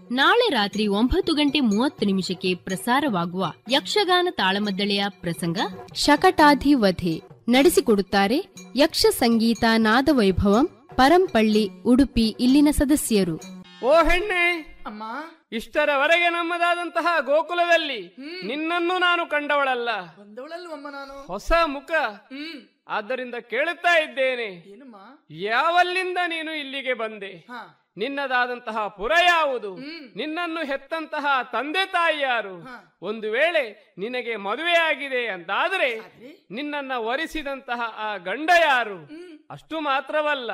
ನಾಳೆ ರಾತ್ರಿ ಒಂಬತ್ತು ಗಂಟೆ ಮೂವತ್ತು ನಿಮಿಷಕ್ಕೆ ಪ್ರಸಾರವಾಗುವ ಯಕ್ಷಗಾನ ತಾಳಮದ್ದಳೆಯ ಪ್ರಸಂಗ ಶಕಟಾಧಿವಧೆ ನಡೆಸಿಕೊಡುತ್ತಾರೆ ಯಕ್ಷ ಸಂಗೀತ ನಾದವೈಭವಂ ಪರಂಪಳ್ಳಿ ಉಡುಪಿ ಇಲ್ಲಿನ ಸದಸ್ಯರು ಓ ಹೆಣ್ಣೆ ಅಮ್ಮ ಇಷ್ಟರವರೆಗೆ ನಮ್ಮದಾದಂತಹ ಗೋಕುಲದಲ್ಲಿ ನಿನ್ನನ್ನು ನಾನು ಕಂಡವಳಲ್ಲ ಬಂದವಳಲ್ವಮ್ಮ ನಾನು ಹೊಸ ಮುಖ ಹ್ಮ್ ಆದ್ದರಿಂದ ಕೇಳುತ್ತಾ ಇದ್ದೇನೆ ಏನಮ್ಮ ಯಾವಲ್ಲಿಂದ ನೀನು ಇಲ್ಲಿಗೆ ಬಂದೆ ಹಾ ನಿನ್ನದಾದಂತಹ ಪುರ ಯಾವುದು ನಿನ್ನನ್ನು ಹೆತ್ತಂತಹ ತಂದೆ ತಾಯಿ ಯಾರು ಒಂದು ವೇಳೆ ನಿನಗೆ ಮದುವೆಯಾಗಿದೆ ಅಂತಾದರೆ ನಿನ್ನನ್ನ ವರಿಸಿದಂತಹ ಆ ಗಂಡ ಯಾರು ಅಷ್ಟು ಮಾತ್ರವಲ್ಲ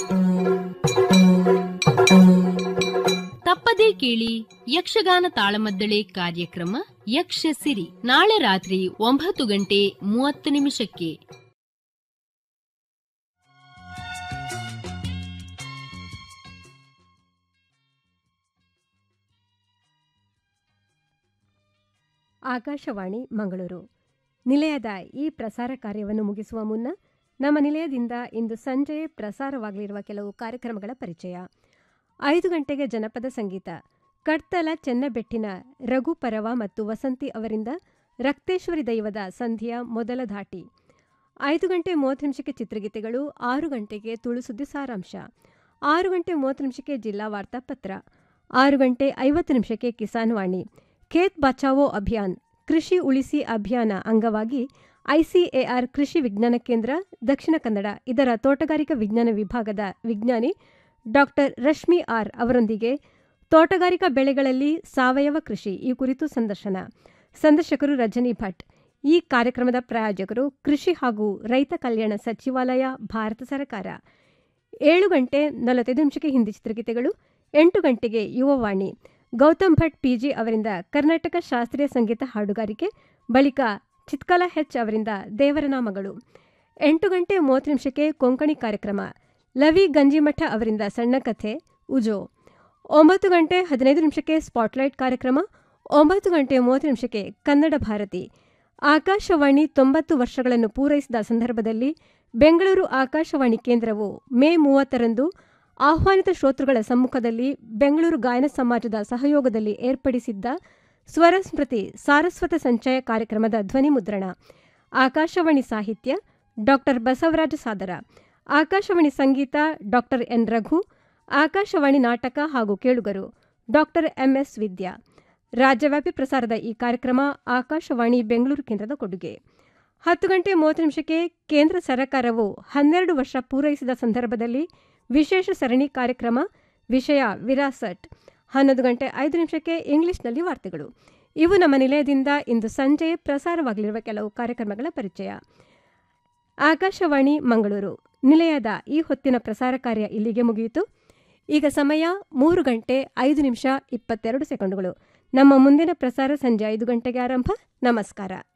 ತಪ್ಪದೇ ಕೇಳಿ ಯಕ್ಷಗಾನ ತಾಳಮದ್ದಳೆ ಕಾರ್ಯಕ್ರಮ ಯಕ್ಷ ಸಿರಿ ನಾಳೆ ರಾತ್ರಿ ಒಂಬತ್ತು ಗಂಟೆ ಮೂವತ್ತು ನಿಮಿಷಕ್ಕೆ ಆಕಾಶವಾಣಿ ಮಂಗಳೂರು ನಿಲಯದ ಈ ಪ್ರಸಾರ ಕಾರ್ಯವನ್ನು ಮುಗಿಸುವ ಮುನ್ನ ನಮ್ಮ ನಿಲಯದಿಂದ ಇಂದು ಸಂಜೆ ಪ್ರಸಾರವಾಗಲಿರುವ ಕೆಲವು ಕಾರ್ಯಕ್ರಮಗಳ ಪರಿಚಯ ಐದು ಗಂಟೆಗೆ ಜನಪದ ಸಂಗೀತ ಕಡ್ತಲ ಚೆನ್ನಬೆಟ್ಟಿನ ರಘು ಪರವ ಮತ್ತು ವಸಂತಿ ಅವರಿಂದ ರಕ್ತೇಶ್ವರಿ ದೈವದ ಸಂಧಿಯ ಮೊದಲ ಧಾಟಿ ಐದು ಗಂಟೆ ಮೂವತ್ತು ನಿಮಿಷಕ್ಕೆ ಚಿತ್ರಗೀತೆಗಳು ಆರು ಗಂಟೆಗೆ ತುಳು ಸುದ್ದಿ ಸಾರಾಂಶ ಆರು ಗಂಟೆ ಮೂವತ್ತು ನಿಮಿಷಕ್ಕೆ ಜಿಲ್ಲಾ ವಾರ್ತಾಪತ್ರ ಆರು ಗಂಟೆ ಐವತ್ತು ನಿಮಿಷಕ್ಕೆ ಕಿಸಾನ್ ವಾಣಿ ಖೇತ್ ಬಚಾವೋ ಅಭಿಯಾನ್ ಕೃಷಿ ಉಳಿಸಿ ಅಭಿಯಾನ ಅಂಗವಾಗಿ ಐಸಿಎಆರ್ ಕೃಷಿ ವಿಜ್ಞಾನ ಕೇಂದ್ರ ದಕ್ಷಿಣ ಕನ್ನಡ ಇದರ ತೋಟಗಾರಿಕಾ ವಿಜ್ಞಾನ ವಿಭಾಗದ ವಿಜ್ಞಾನಿ ಡಾಕ್ಟರ್ ರಶ್ಮಿ ಆರ್ ಅವರೊಂದಿಗೆ ತೋಟಗಾರಿಕಾ ಬೆಳೆಗಳಲ್ಲಿ ಸಾವಯವ ಕೃಷಿ ಈ ಕುರಿತು ಸಂದರ್ಶನ ಸಂದರ್ಶಕರು ರಜನಿ ಭಟ್ ಈ ಕಾರ್ಯಕ್ರಮದ ಪ್ರಾಯೋಜಕರು ಕೃಷಿ ಹಾಗೂ ರೈತ ಕಲ್ಯಾಣ ಸಚಿವಾಲಯ ಭಾರತ ಸರ್ಕಾರ ಏಳು ಗಂಟೆ ನಲವತ್ತೈದು ನಿಮಿಷಕ್ಕೆ ಹಿಂದಿ ಚಿತ್ರಗೀತೆಗಳು ಎಂಟು ಗಂಟೆಗೆ ಯುವವಾಣಿ ಗೌತಮ್ ಭಟ್ ಪಿಜಿ ಅವರಿಂದ ಕರ್ನಾಟಕ ಶಾಸ್ತ್ರೀಯ ಸಂಗೀತ ಹಾಡುಗಾರಿಕೆ ಬಳಿಕ ಚಿತ್ಕಲಾ ಹೆಚ್ ಅವರಿಂದ ದೇವರ ನಾಮಗಳು ಎಂಟು ಗಂಟೆ ಮೂವತ್ತು ನಿಮಿಷಕ್ಕೆ ಕೊಂಕಣಿ ಕಾರ್ಯಕ್ರಮ ಲವಿ ಗಂಜಿಮಠ ಅವರಿಂದ ಸಣ್ಣ ಕಥೆ ಉಜೋ ಒಂಬತ್ತು ಗಂಟೆ ಹದಿನೈದು ನಿಮಿಷಕ್ಕೆ ಸ್ಪಾಟ್ಲೈಟ್ ಕಾರ್ಯಕ್ರಮ ಒಂಬತ್ತು ಗಂಟೆ ಮೂವತ್ತು ನಿಮಿಷಕ್ಕೆ ಕನ್ನಡ ಭಾರತಿ ಆಕಾಶವಾಣಿ ತೊಂಬತ್ತು ವರ್ಷಗಳನ್ನು ಪೂರೈಸಿದ ಸಂದರ್ಭದಲ್ಲಿ ಬೆಂಗಳೂರು ಆಕಾಶವಾಣಿ ಕೇಂದ್ರವು ಮೇ ಮೂವತ್ತರಂದು ಆಹ್ವಾನಿತ ಶ್ರೋತೃಗಳ ಸಮ್ಮುಖದಲ್ಲಿ ಬೆಂಗಳೂರು ಗಾಯನ ಸಮಾಜದ ಸಹಯೋಗದಲ್ಲಿ ಏರ್ಪಡಿಸಿದ್ದ ಸ್ವರ ಸ್ಮೃತಿ ಸಾರಸ್ವತ ಸಂಚಯ ಕಾರ್ಯಕ್ರಮದ ಧ್ವನಿ ಮುದ್ರಣ ಆಕಾಶವಾಣಿ ಸಾಹಿತ್ಯ ಡಾಕ್ಟರ್ ಬಸವರಾಜ ಸಾದರ ಆಕಾಶವಾಣಿ ಸಂಗೀತ ಡಾಕ್ಟರ್ ಎನ್ ರಘು ಆಕಾಶವಾಣಿ ನಾಟಕ ಹಾಗೂ ಕೇಳುಗರು ಡಾಕ್ಟರ್ ಎಂಎಸ್ ವಿದ್ಯಾ ರಾಜ್ಯವ್ಯಾಪಿ ಪ್ರಸಾರದ ಈ ಕಾರ್ಯಕ್ರಮ ಆಕಾಶವಾಣಿ ಬೆಂಗಳೂರು ಕೇಂದ್ರದ ಕೊಡುಗೆ ಹತ್ತು ಗಂಟೆ ಮೂವತ್ತು ನಿಮಿಷಕ್ಕೆ ಕೇಂದ್ರ ಸರ್ಕಾರವು ಹನ್ನೆರಡು ವರ್ಷ ಪೂರೈಸಿದ ಸಂದರ್ಭದಲ್ಲಿ ವಿಶೇಷ ಸರಣಿ ಕಾರ್ಯಕ್ರಮ ವಿಷಯ ವಿರಾಸಟ್ ಹನ್ನೊಂದು ಗಂಟೆ ಐದು ನಿಮಿಷಕ್ಕೆ ಇಂಗ್ಲಿಷ್ನಲ್ಲಿ ವಾರ್ತೆಗಳು ಇವು ನಮ್ಮ ನಿಲಯದಿಂದ ಇಂದು ಸಂಜೆ ಪ್ರಸಾರವಾಗಲಿರುವ ಕೆಲವು ಕಾರ್ಯಕ್ರಮಗಳ ಪರಿಚಯ ಆಕಾಶವಾಣಿ ಮಂಗಳೂರು ನಿಲಯದ ಈ ಹೊತ್ತಿನ ಪ್ರಸಾರ ಕಾರ್ಯ ಇಲ್ಲಿಗೆ ಮುಗಿಯಿತು ಈಗ ಸಮಯ ಮೂರು ಗಂಟೆ ಐದು ನಿಮಿಷ ಇಪ್ಪತ್ತೆರಡು ಸೆಕೆಂಡುಗಳು ನಮ್ಮ ಮುಂದಿನ ಪ್ರಸಾರ ಸಂಜೆ ಐದು ಗಂಟೆಗೆ ಆರಂಭ ನಮಸ್ಕಾರ